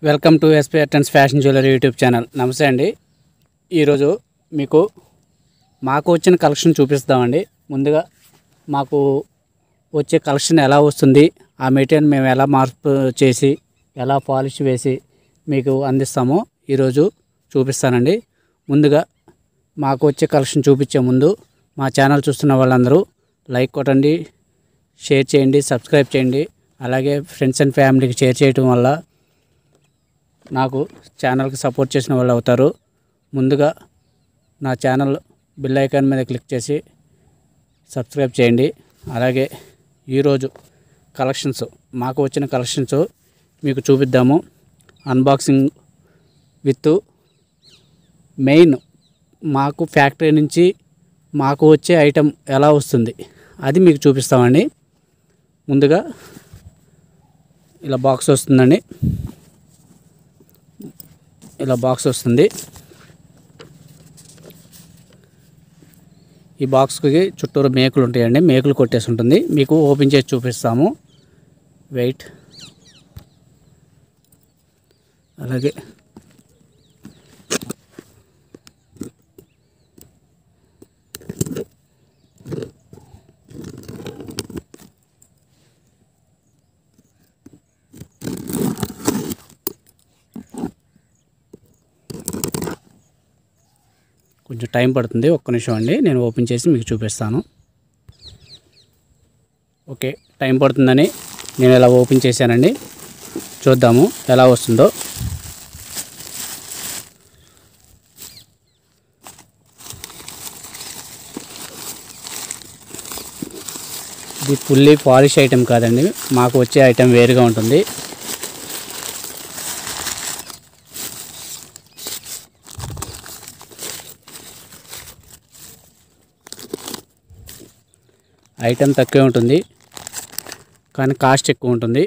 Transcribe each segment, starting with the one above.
Welcome to SP అటెన్స్ fashion jewellery YouTube channel నమస్తే అండి ఈరోజు మీకు మాకు వచ్చిన కలెక్షన్ చూపిస్తామండి ముందుగా మాకు వచ్చే కలెక్షన్ ఎలా వస్తుంది ఆ మెటీరియల్ మేము ఎలా మార్పు చేసి ఎలా పాలిష్ వేసి మీకు అందిస్తామో ఈరోజు చూపిస్తానండి ముందుగా మాకు వచ్చే కలెక్షన్ చూపించే ముందు మా ఛానల్ చూస్తున్న వాళ్ళందరూ లైక్ కొట్టండి షేర్ చేయండి సబ్స్క్రైబ్ చేయండి అలాగే ఫ్రెండ్స్ అండ్ ఫ్యామిలీకి షేర్ చేయటం వల్ల నాకు ఛానల్కి సపోర్ట్ చేసిన వాళ్ళు అవుతారు ముందుగా నా ఛానల్ బిల్ ఐకాన్ మీద క్లిక్ చేసి సబ్స్క్రైబ్ చేయండి అలాగే ఈరోజు కలెక్షన్స్ మాకు వచ్చిన కలెక్షన్స్ మీకు చూపిద్దాము అన్బాక్సింగ్ విత్ మెయిన్ మాకు ఫ్యాక్టరీ నుంచి మాకు వచ్చే ఐటెం ఎలా వస్తుంది అది మీకు చూపిస్తామండి ముందుగా ఇలా బాక్స్ వస్తుందండి ఇలా బాక్స్ వస్తుంది ఈ బాక్స్కి చుట్టూరు మేకులు ఉంటాయండి మేకులు కొట్టేసి ఉంటుంది మీకు ఓపెన్ చేసి చూపిస్తాము వెయిట్ అలాగే కొంచెం టైం పడుతుంది ఒక్క నిమిషం అండి నేను ఓపెన్ చేసి మీకు చూపిస్తాను ఓకే టైం పడుతుందని నేను ఇలా ఓపెన్ చేశానండి చూద్దాము ఎలా వస్తుందో ఇది ఫుల్లీ పాలిష్ ఐటెం కాదండి మాకు వచ్చే ఐటెం వేరుగా ఉంటుంది ఐటెం తక్కువే ఉంటుంది కానీ కాస్ట్ ఎక్కువ ఉంటుంది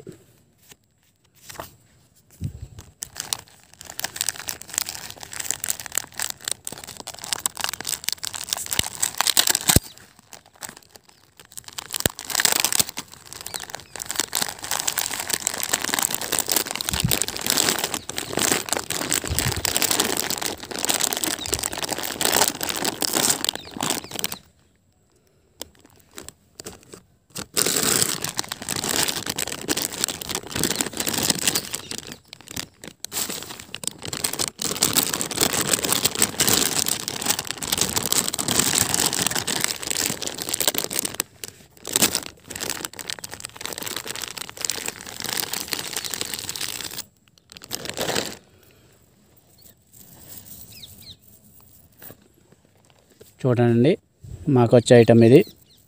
చూడండి మాకు వచ్చే ఐటమ్ ఇది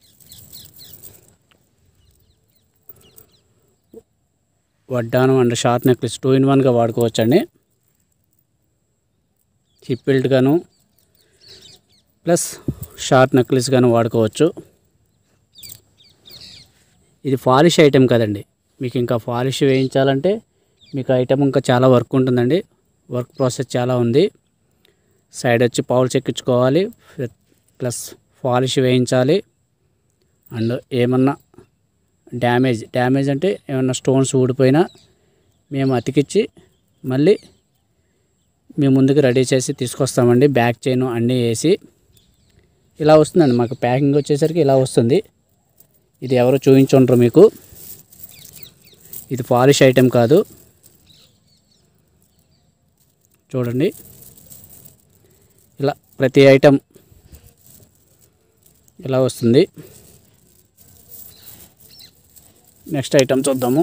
వడ్డానం and short necklace two in వన్గా వాడుకోవచ్చండి హిప్ బెల్ట్ గాను ప్లస్ షార్ట్ నెక్లెస్ గాను వాడుకోవచ్చు ఇది పాలిష్ ఐటెం కదండి మీకు ఇంకా పాలిష్ వేయించాలంటే మీకు ఐటెం ఇంకా చాలా వర్క్ ఉంటుందండి వర్క్ ప్రాసెస్ చాలా ఉంది సైడ్ వచ్చి పౌల్ చెక్కించుకోవాలి ప్లస్ పాలిష్ వేయించాలి అండ్ ఏమన్నా డ్యామేజ్ డ్యామేజ్ అంటే ఏమన్నా స్టోన్స్ ఊడిపోయినా మేము అతికిచ్చి మళ్ళీ మేము ముందుకు రెడీ చేసి తీసుకొస్తామండి బ్యాక్ చైన్ అన్నీ వేసి ఇలా వస్తుందండి మాకు ప్యాకింగ్ వచ్చేసరికి ఇలా వస్తుంది ఇది ఎవరు చూపించుండ్రు మీకు ఇది పాలిష్ ఐటెం కాదు చూడండి ఇలా ప్రతి ఐటెం ఇలా వస్తుంది నెక్స్ట్ ఐటెం చూద్దాము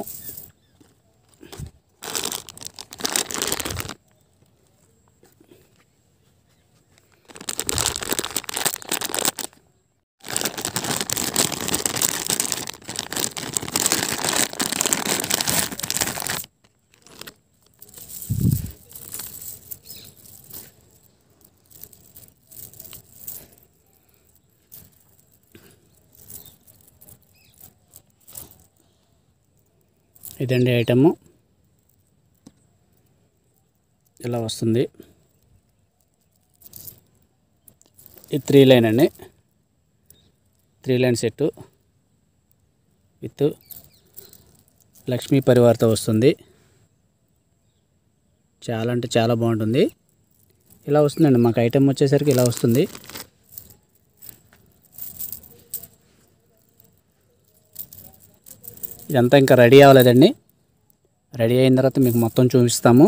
ఇదండి ఐటము ఇలా వస్తుంది ఇది త్రీ లైన్ అండి three line set with Lakshmi పరివార్తో వస్తుంది చాలా అంటే చాలా బాగుంటుంది ఇలా వస్తుందండి మాకు ఐటెం వచ్చేసరికి ఇలా వస్తుంది ఇదంతా ఇంకా రెడీ అవ్వలేదండి రెడీ అయిన తర్వాత మీకు మొత్తం చూపిస్తాము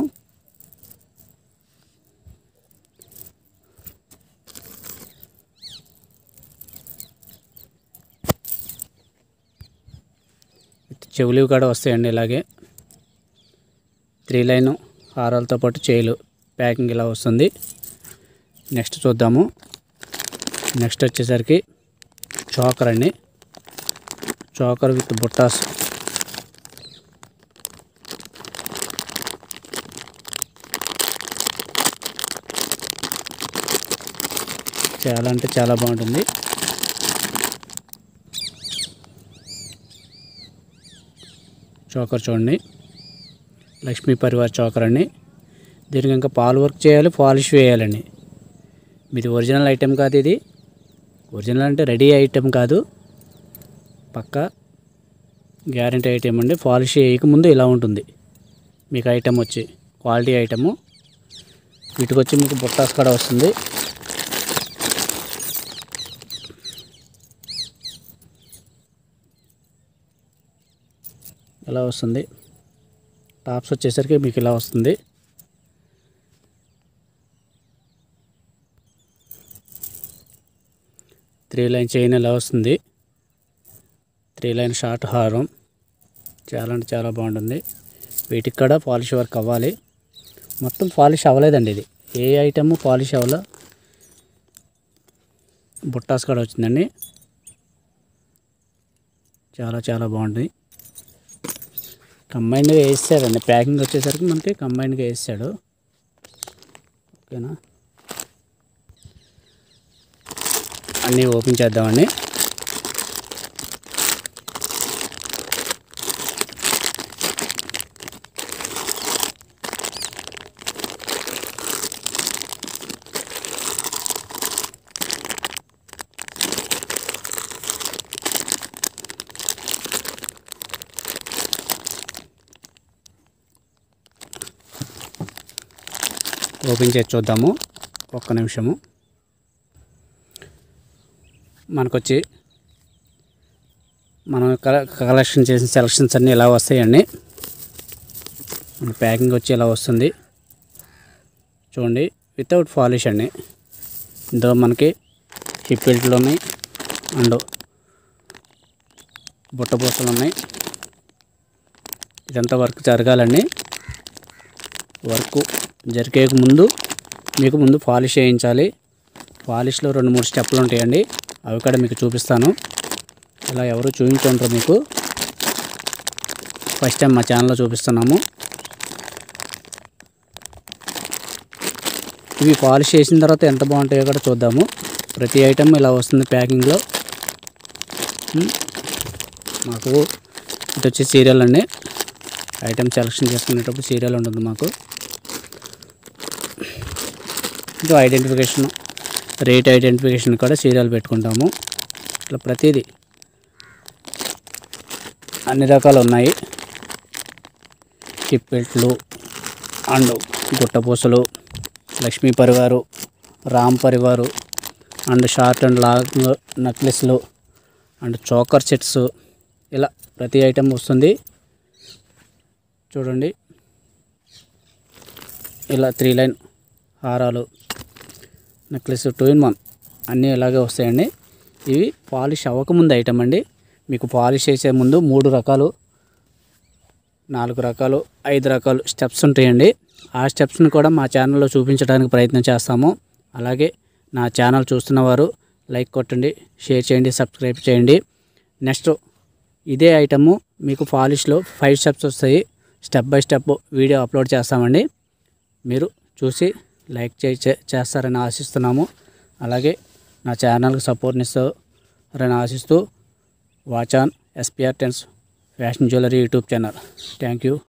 చెవులు కూడా వస్తాయండి ఇలాగే త్రీ లైన్ హారాలతో పాటు చేయిలు ప్యాకింగ్ ఇలా వస్తుంది నెక్స్ట్ చూద్దాము నెక్స్ట్ వచ్చేసరికి చోకర్ అండి చోకర్ విత్ బుట్టాస్ చాలా అంటే చాలా బాగుంటుంది చోకర్ చూడండి లక్ష్మీ పరివార్ చోకర్ అండి దీనికి ఇంకా పాల్ వర్క్ చేయాలి పాలిష్ వేయాలండి మీది ఒరిజినల్ ఐటెం కాదు ఇది ఒరిజినల్ అంటే రెడీ ఐటెం కాదు పక్క గ్యారంటీ ఐటెం అండి పాలిష్ వేయకముందు ఇలా ఉంటుంది మీకు ఐటెం వచ్చి క్వాలిటీ ఐటము వీటికి వచ్చి మీకు బుట్టాస్ కూడా వస్తుంది ఇలా వస్తుంది టాప్స్ వచ్చేసరికి మీకు ఇలా వస్తుంది త్రీ లైన్ చైన్ ఇలా వస్తుంది త్రీ లైన్ షార్ట్ హారం చాలా అంటే చాలా బాగుంటుంది వీటికి కూడా పాలిష్ వర్క్ అవ్వాలి మొత్తం పాలిష్ అవ్వలేదండి ఇది ఏ ఐటమ్ పాలిష్ అవ్వాలో బుట్టాస్ కూడా వచ్చిందండి చాలా చాలా బాగుంటుంది కంబైన్డ్గా వేసాడండి ప్యాకింగ్ వచ్చేసరికి మనకి కంబైన్డ్గా వేసాడు ఓకేనా అన్నీ ఓపెన్ చేద్దామండి ఓపెన్ చేసి చూద్దాము ఒక్క నిమిషము మనకొచ్చి మనం కల- కలెక్షన్ చేసిన సెలక్షన్స్ అన్నీ ఇలా వస్తాయండి మన ప్యాకింగ్ వచ్చి ఇలా వస్తుంది చూడండి వితౌట్ పాలిష్ అండి ఇందులో మనకి హిప్ బెల్ట్లు ఉన్నాయి అండ్ బుట్టపూసలు ఉన్నాయి ఇదంతా వర్క్ జరగాలండి వర్క్ జరిగే ముందు మీకు ముందు పాలిష్ చేయించాలి పాలిష్లో రెండు మూడు స్టెప్లు ఉంటాయండి అవి కూడా మీకు చూపిస్తాను ఇలా ఎవరు చూపించుంటారు మీకు ఫస్ట్ టైం మా ఛానల్లో చూపిస్తున్నాము ఇవి పాలిష్ చేసిన తర్వాత ఎంత బాగుంటాయో కూడా చూద్దాము ప్రతి ఐటమ్ ఇలా వస్తుంది ప్యాకింగ్లో ఉమ్. మాకు ఇటు వచ్చి సీరియల్ అండి ఐటమ్ సెలెక్షన్ చేసుకునేటప్పుడు సీరియల్ ఉంటుంది మాకు ఇది ఐడెంటిఫికేషన్ రేట్ ఐడెంటిఫికేషన్ కూడా సీరియల్ పెట్టుకుంటాము ఇట్లా ప్రతిదీ అన్ని రకాలు ఉన్నాయి హిప్ బెల్ట్లు అండ్ గుట్టపూసలు లక్ష్మీ పరివారు రామ్ పరివారు అండ్ షార్ట్ అండ్ లాంగ్ నెక్లెస్లు అండ్ చోకర్ సెట్స్ ఇలా ప్రతి ఐటెం వస్తుంది చూడండి ఇలా త్రీ లైన్ హారాలు నెక్లెస్ టూ ఇన్ వన్ అన్నీ ఇలాగే వస్తాయండి ఇవి పాలిష్ అవ్వకముందు ఐటమ్ అండి మీకు పాలిష్ చేసే ముందు మూడు రకాలు నాలుగు రకాలు ఐదు రకాలు స్టెప్స్ ఉంటాయండి ఆ స్టెప్స్ని కూడా మా ఛానల్లో చూపించడానికి ప్రయత్నం చేస్తాము అలాగే నా ఛానల్ చూస్తున్న వారు లైక్ కొట్టండి షేర్ చేయండి సబ్స్క్రైబ్ చేయండి నెక్స్ట్ ఇదే ఐటము మీకు పాలిష్లో ఫైవ్ స్టెప్స్ వస్తాయి step by step video upload చేస్తామండి మీరు చూసి లైక్ చే చే- చేస్తారని ఆశిస్తున్నాము అలాగే నా ఛానల్కి సపోర్ట్ని ఇస్తారని ఆశిస్తూ watch on SPR tens fashion jewellery YouTube channel thank you